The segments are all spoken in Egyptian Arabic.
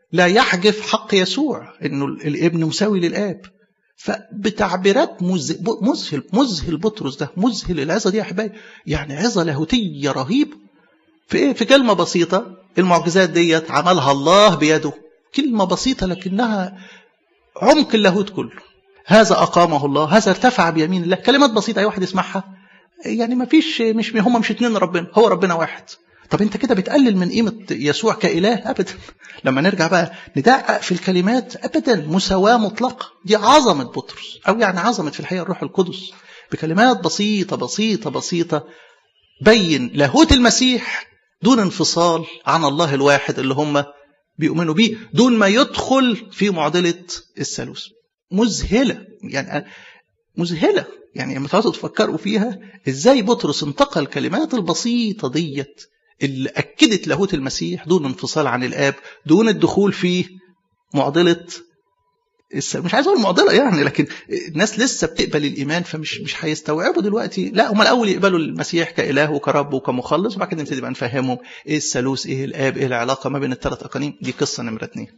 لا يحجف حق يسوع انه الابن مساوي للاب فبتعبيرات مذهل مذهل بطرس ده مذهل العظه دي يا احبائي يعني عظه لاهوتيه رهيبه في ايه في كلمه بسيطه المعجزات ديت عملها الله بيده كلمه بسيطه لكنها عمق اللاهوت كله هذا اقامه الله هذا ارتفع بيمين الله كلمات بسيطه اي واحد يسمعها يعني ما فيش مش هم مش اتنين ربنا هو ربنا واحد طب انت كده بتقلل من قيمه يسوع كاله ابدا لما نرجع بقى ندقق في الكلمات ابدا مساواه مطلقه دي عظمه بطرس او يعني عظمه في الحقيقه الروح القدس بكلمات بسيطه بسيطه بسيطه بين لاهوت المسيح دون انفصال عن الله الواحد اللي هم بيؤمنوا بيه دون ما يدخل في معضله الثالوث مذهله يعني مذهله يعني لما تقعدوا تفكروا فيها ازاي بطرس انتقل الكلمات البسيطه ديت اللي اكدت لاهوت المسيح دون انفصال عن الاب دون الدخول في معضله مش عايز اقول معضله يعني لكن الناس لسه بتقبل الايمان فمش مش هيستوعبوا دلوقتي لا هم الاول يقبلوا المسيح كاله وكرب وكمخلص وبعد كده نبتدي بقى نفهمهم ايه الثالوث ايه الاب ايه العلاقه ما بين الثلاث اقانيم دي قصه نمره اثنين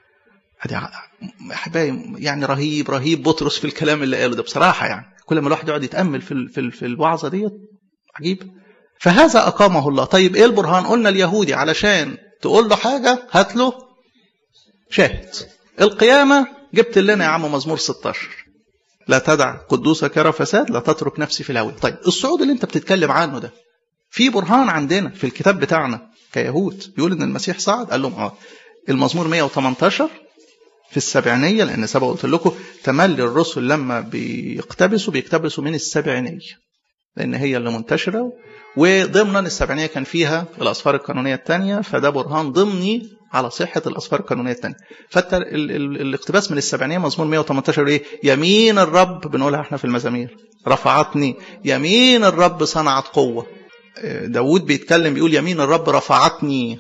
احبائي يعني رهيب رهيب بطرس في الكلام اللي قاله ده بصراحه يعني كل ما الواحد يقعد يتامل في في, في الوعظه ديت عجيب فهذا اقامه الله طيب ايه البرهان قلنا اليهودي علشان تقول له حاجه هات له شاهد القيامه جبت لنا يا عم مزمور 16 لا تدع قدوسك يرى فساد لا تترك نفسي في الهوى طيب الصعود اللي انت بتتكلم عنه ده في برهان عندنا في الكتاب بتاعنا كيهود بيقول ان المسيح صعد قال لهم اه المزمور 118 في السبعينية لأن سبق قلت لكم تملي الرسل لما بيقتبسوا بيقتبسوا من السبعينية لأن هي اللي منتشرة وضمنا السبعينية كان فيها الأسفار القانونية الثانية فده برهان ضمني على صحة الأسفار القانونية الثانية فانت الاقتباس من السبعينية مضمون 118 إيه يمين الرب بنقولها احنا في المزامير رفعتني يمين الرب صنعت قوة داود بيتكلم بيقول يمين الرب رفعتني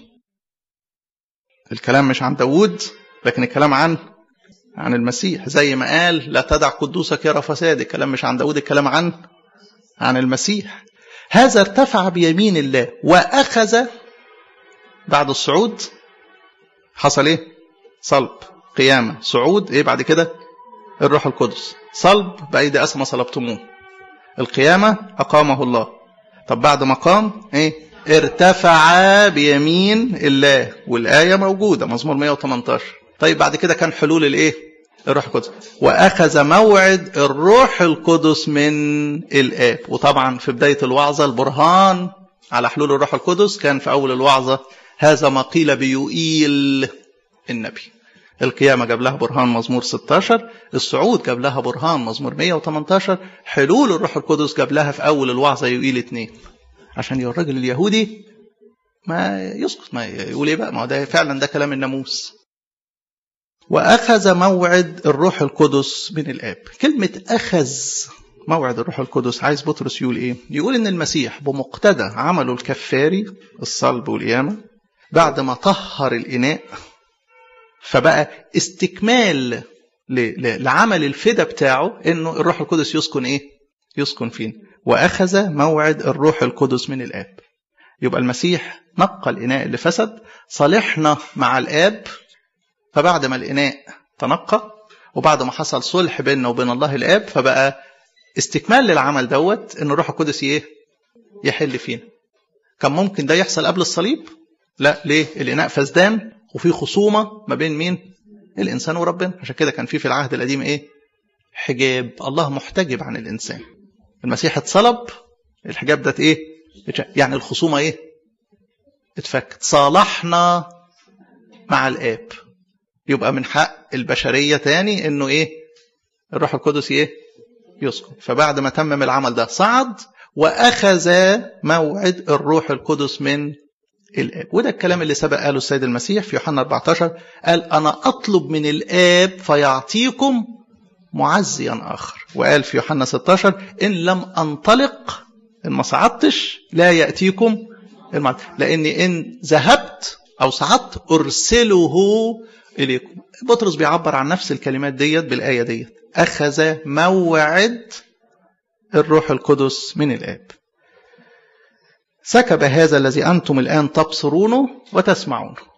الكلام مش عن داود لكن الكلام عن عن المسيح زي ما قال لا تدع قدوسك يرى فساد الكلام مش عن داود الكلام عن عن المسيح هذا ارتفع بيمين الله وأخذ بعد الصعود حصل ايه صلب قيامة صعود ايه بعد كده الروح القدس صلب بأيدي أسمى صلبتموه القيامة أقامه الله طب بعد ما قام ايه ارتفع بيمين الله والآية موجودة مزمور 118 طيب بعد كده كان حلول الايه الروح القدس واخذ موعد الروح القدس من الاب وطبعا في بدايه الوعظه البرهان على حلول الروح القدس كان في اول الوعظه هذا ما قيل بيوئيل النبي القيامة جاب لها برهان مزمور 16 الصعود جاب لها برهان مزمور 118 حلول الروح القدس جاب لها في أول الوعظة يوئيل اتنين عشان الراجل اليهودي ما يسقط ما يقول ايه بقى ما هو ده فعلا ده كلام الناموس وأخذ موعد الروح القدس من الآب كلمة أخذ موعد الروح القدس عايز بطرس يقول إيه يقول إن المسيح بمقتضى عمله الكفاري الصلب والقيامة بعد ما طهر الإناء فبقى استكمال لعمل الفدا بتاعه إنه الروح القدس يسكن إيه يسكن فين وأخذ موعد الروح القدس من الآب يبقى المسيح نقى الإناء اللي فسد صالحنا مع الآب فبعد ما الإناء تنقى وبعد ما حصل صلح بيننا وبين الله الآب فبقى استكمال للعمل دوت إن الروح القدس إيه؟ يحل فينا. كان ممكن ده يحصل قبل الصليب؟ لا ليه؟ الإناء فسدان وفي خصومة ما بين مين؟ الإنسان وربنا، عشان كده كان في في العهد القديم إيه؟ حجاب، الله محتجب عن الإنسان. المسيح اتصلب الحجاب ده إيه؟ يعني الخصومة إيه؟ اتفكت، صالحنا مع الآب. يبقى من حق البشرية تاني انه ايه الروح القدس ايه يسكن فبعد ما تمم العمل ده صعد واخذ موعد الروح القدس من الاب وده الكلام اللي سبق قاله السيد المسيح في يوحنا 14 قال انا اطلب من الاب فيعطيكم معزيا اخر وقال في يوحنا 16 ان لم انطلق ان ما صعدتش لا ياتيكم المعد لاني ان ذهبت او صعدت ارسله إليكم بطرس بيعبر عن نفس الكلمات ديت بالآية ديت أخذ موعد الروح القدس من الآب سكب هذا الذي أنتم الآن تبصرونه وتسمعونه